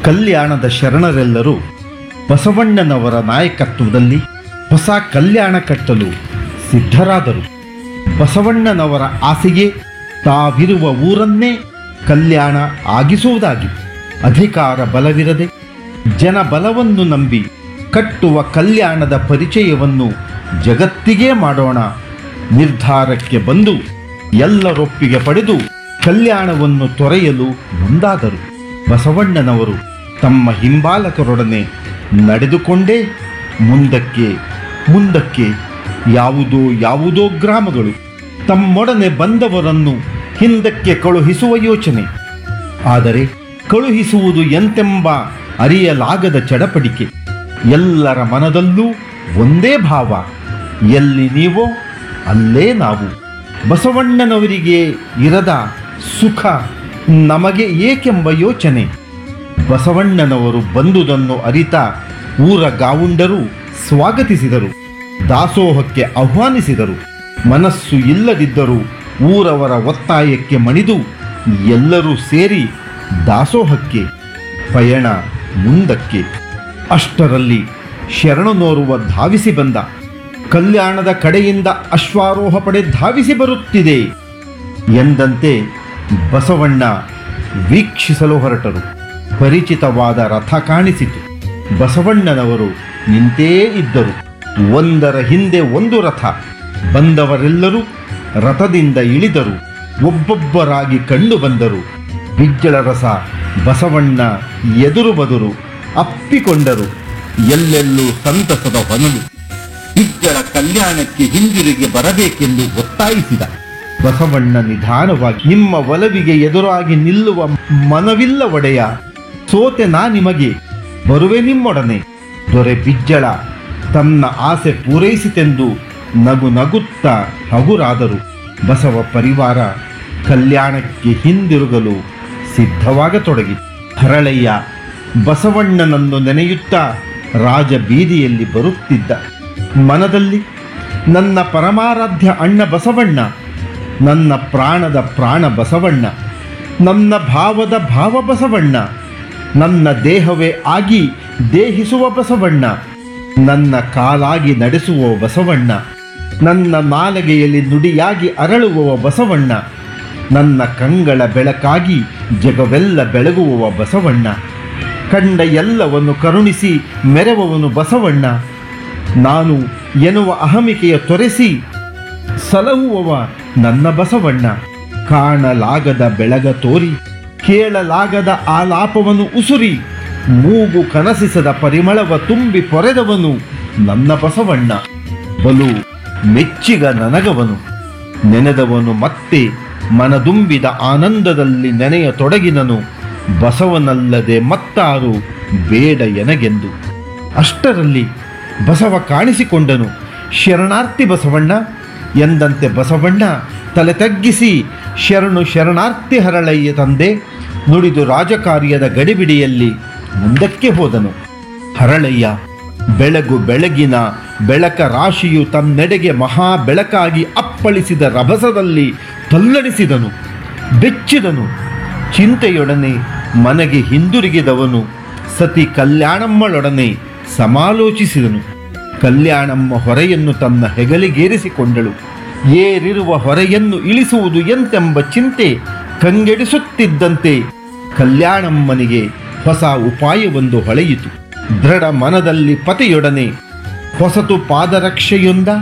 ಕಲ್ಯಾಣದ ಶರಣರೆಲ್ಲರೂ ಬಸವಣ್ಣನವರ ನಾಯಕತ್ವದಲ್ಲಿ ಹೊಸ ಕಲ್ಯಾಣ ಕಟ್ಟಲು ಸಿದ್ಧರಾದರು ಬಸವಣ್ಣನವರ ಆಸೆಗೆ ತಾವಿರುವ ಊರನ್ನೇ ಕಲ್ಯಾಣ ಆಗಿಸುವುದಾಗಿ ಅಧಿಕಾರ ಬಲವಿರದೆ ಜನ ಬಲವನ್ನು ನಂಬಿ ಕಟ್ಟುವ ಕಲ್ಯಾಣದ ಪರಿಚಯವನ್ನು ಜಗತ್ತಿಗೇ ಮಾಡೋಣ ನಿರ್ಧಾರಕ್ಕೆ ಬಂದು ಎಲ್ಲರೊಪ್ಪಿಗೆ ಪಡೆದು ಕಲ್ಯಾಣವನ್ನು ತೊರೆಯಲು ಮುಂದಾದರು ಬಸವಣ್ಣನವರು ತಮ್ಮ ಹಿಂಬಾಲಕರೊಡನೆ ನಡೆದುಕೊಂಡೇ ಮುಂದಕ್ಕೆ ಮುಂದಕ್ಕೆ ಯಾವುದೋ ಯಾವುದೋ ಗ್ರಾಮಗಳು ತಮ್ಮೊಡನೆ ಬಂದವರನ್ನು ಹಿಂದಕ್ಕೆ ಕಳುಹಿಸುವ ಯೋಚನೆ ಆದರೆ ಕಳುಹಿಸುವುದು ಎಂತೆಂಬ ಅರಿಯಲಾಗದ ಚಡಪಡಿಕೆ ಎಲ್ಲರ ಮನದಲ್ಲೂ ಒಂದೇ ಭಾವ ಎಲ್ಲಿ ನೀವೋ ಅಲ್ಲೇ ನಾವು ಬಸವಣ್ಣನವರಿಗೆ ಇರದ ಸುಖ ನಮಗೆ ಏಕೆಂಬ ಯೋಚನೆ ಬಸವಣ್ಣನವರು ಬಂದುದನ್ನು ಅರಿತ ಊರ ಗಾವುಂಡರು ಸ್ವಾಗತಿಸಿದರು ದಾಸೋಹಕ್ಕೆ ಆಹ್ವಾನಿಸಿದರು ಮನಸ್ಸು ಇಲ್ಲದಿದ್ದರೂ ಊರವರ ಒತ್ತಾಯಕ್ಕೆ ಮಣಿದು ಎಲ್ಲರೂ ಸೇರಿ ದಾಸೋಹಕ್ಕೆ ಪಯಣ ಮುಂದಕ್ಕೆ ಅಷ್ಟರಲ್ಲಿ ಶರಣನೋರುವ ಧಾವಿಸಿ ಬಂದ ಕಲ್ಯಾಣದ ಕಡೆಯಿಂದ ಅಶ್ವಾರೋಹ ಪಡೆ ಧಾವಿಸಿ ಬರುತ್ತಿದೆ ಎಂದಂತೆ ಬಸವಣ್ಣ ವೀಕ್ಷಿಸಲು ಹೊರಟರು ಪರಿಚಿತವಾದ ರಥ ಕಾಣಿಸಿತು ಬಸವಣ್ಣನವರು ನಿಂತೇ ಇದ್ದರು ಒಂದರ ಹಿಂದೆ ಒಂದು ರಥ ಬಂದವರೆಲ್ಲರೂ ರಥದಿಂದ ಇಳಿದರು ಒಬ್ಬೊಬ್ಬರಾಗಿ ಕಂಡು ಬಂದರು ಬಿಜ್ಜಳ ರಸ ಬಸವಣ್ಣ ಎದುರು ಬದುರು ಅಪ್ಪಿಕೊಂಡರು ಎಲ್ಲೆಲ್ಲೂ ಸಂತಸದ ಹೊನಲು ಬಿಜ್ಜಳ ಕಲ್ಯಾಣಕ್ಕೆ ಹಿಂದಿರುಗಿ ಬರಬೇಕೆಂದು ಒತ್ತಾಯಿಸಿದ ಬಸವಣ್ಣ ನಿಧಾನವಾಗಿ ನಿಮ್ಮ ಒಲವಿಗೆ ಎದುರಾಗಿ ನಿಲ್ಲುವ ಮನವಿಲ್ಲ ಒಡೆಯ ಸೋತೆ ನಾ ನಿಮಗೆ ಬರುವೆ ನಿಮ್ಮೊಡನೆ ದೊರೆ ಬಿಜ್ಜಳ ತನ್ನ ಆಸೆ ಪೂರೈಸಿತೆಂದು ನಗು ನಗುತ್ತಾ ಹಗುರಾದರು ಬಸವ ಪರಿವಾರ ಕಲ್ಯಾಣಕ್ಕೆ ಹಿಂದಿರುಗಲು ಸಿದ್ಧವಾಗತೊಡಗಿ ಹರಳಯ್ಯ ಬಸವಣ್ಣನನ್ನು ನೆನೆಯುತ್ತಾ ರಾಜ ಬೀದಿಯಲ್ಲಿ ಬರುತ್ತಿದ್ದ ಮನದಲ್ಲಿ ನನ್ನ ಪರಮಾರಾಧ್ಯ ಅಣ್ಣ ಬಸವಣ್ಣ ನನ್ನ ಪ್ರಾಣದ ಪ್ರಾಣ ಬಸವಣ್ಣ ನನ್ನ ಭಾವದ ಭಾವ ಬಸವಣ್ಣ ನನ್ನ ದೇಹವೇ ಆಗಿ ದೇಹಿಸುವ ಬಸವಣ್ಣ ನನ್ನ ಕಾಲಾಗಿ ನಡೆಸುವ ಬಸವಣ್ಣ ನನ್ನ ನಾಲಗೆಯಲ್ಲಿ ನುಡಿಯಾಗಿ ಅರಳುವ ಬಸವಣ್ಣ ನನ್ನ ಕಂಗಳ ಬೆಳಕಾಗಿ ಜಗವೆಲ್ಲ ಬೆಳಗುವ ಬಸವಣ್ಣ ಕಂಡ ಎಲ್ಲವನ್ನು ಕರುಣಿಸಿ ಮೆರವವನು ಬಸವಣ್ಣ ನಾನು ಎನ್ನುವ ಅಹಮಿಕೆಯ ತೊರೆಸಿ ಸಲಹುವವ ನನ್ನ ಬಸವಣ್ಣ ಕಾಣಲಾಗದ ಬೆಳಗ ತೋರಿ ಕೇಳಲಾಗದ ಆಲಾಪವನ್ನು ಉಸುರಿ ಮೂಗು ಕನಸಿಸದ ಪರಿಮಳವ ತುಂಬಿ ಪೊರೆದವನು ನನ್ನ ಬಸವಣ್ಣ ಬಲು ಮೆಚ್ಚಿಗ ನನಗವನು ನೆನೆದವನು ಮತ್ತೆ ಮನದುಂಬಿದ ಆನಂದದಲ್ಲಿ ನೆನೆಯ ತೊಡಗಿನನು ಬಸವನಲ್ಲದೆ ಮತ್ತಾರು ಬೇಡ ಎನಗೆಂದು ಅಷ್ಟರಲ್ಲಿ ಬಸವ ಕಾಣಿಸಿಕೊಂಡನು ಶರಣಾರ್ಥಿ ಬಸವಣ್ಣ ಎಂದಂತೆ ಬಸವಣ್ಣ ತಲೆ ತಗ್ಗಿಸಿ ಶರಣು ಶರಣಾರ್ಥಿ ಹರಳಯ್ಯ ತಂದೆ ನುಡಿದು ರಾಜಕಾರ್ಯದ ಗಡಿಬಿಡಿಯಲ್ಲಿ ಮುಂದಕ್ಕೆ ಹೋದನು ಹರಳಯ್ಯ ಬೆಳಗು ಬೆಳಗಿನ ಬೆಳಕ ರಾಶಿಯು ತನ್ನೆಡೆಗೆ ಮಹಾ ಬೆಳಕಾಗಿ ಅಪ್ಪಳಿಸಿದ ರಭಸದಲ್ಲಿ ತಲ್ಲಣಿಸಿದನು ಬೆಚ್ಚಿದನು ಚಿಂತೆಯೊಡನೆ ಮನೆಗೆ ಹಿಂದಿರುಗಿದವನು ಸತಿ ಕಲ್ಯಾಣಮ್ಮಳೊಡನೆ ಸಮಾಲೋಚಿಸಿದನು ಕಲ್ಯಾಣಮ್ಮ ಹೊರೆಯನ್ನು ತನ್ನ ಹೆಗಲಿಗೇರಿಸಿಕೊಂಡಳು ಏರಿರುವ ಹೊರೆಯನ್ನು ಇಳಿಸುವುದು ಎಂತೆಂಬ ಚಿಂತೆ ಕಂಗೆಡಿಸುತ್ತಿದ್ದಂತೆ ಕಲ್ಯಾಣಮ್ಮನಿಗೆ ಹೊಸ ಉಪಾಯವೊಂದು ಹೊಳೆಯಿತು ದೃಢ ಮನದಲ್ಲಿ ಪತಿಯೊಡನೆ ಹೊಸತು ಪಾದರಕ್ಷೆಯೊಂದ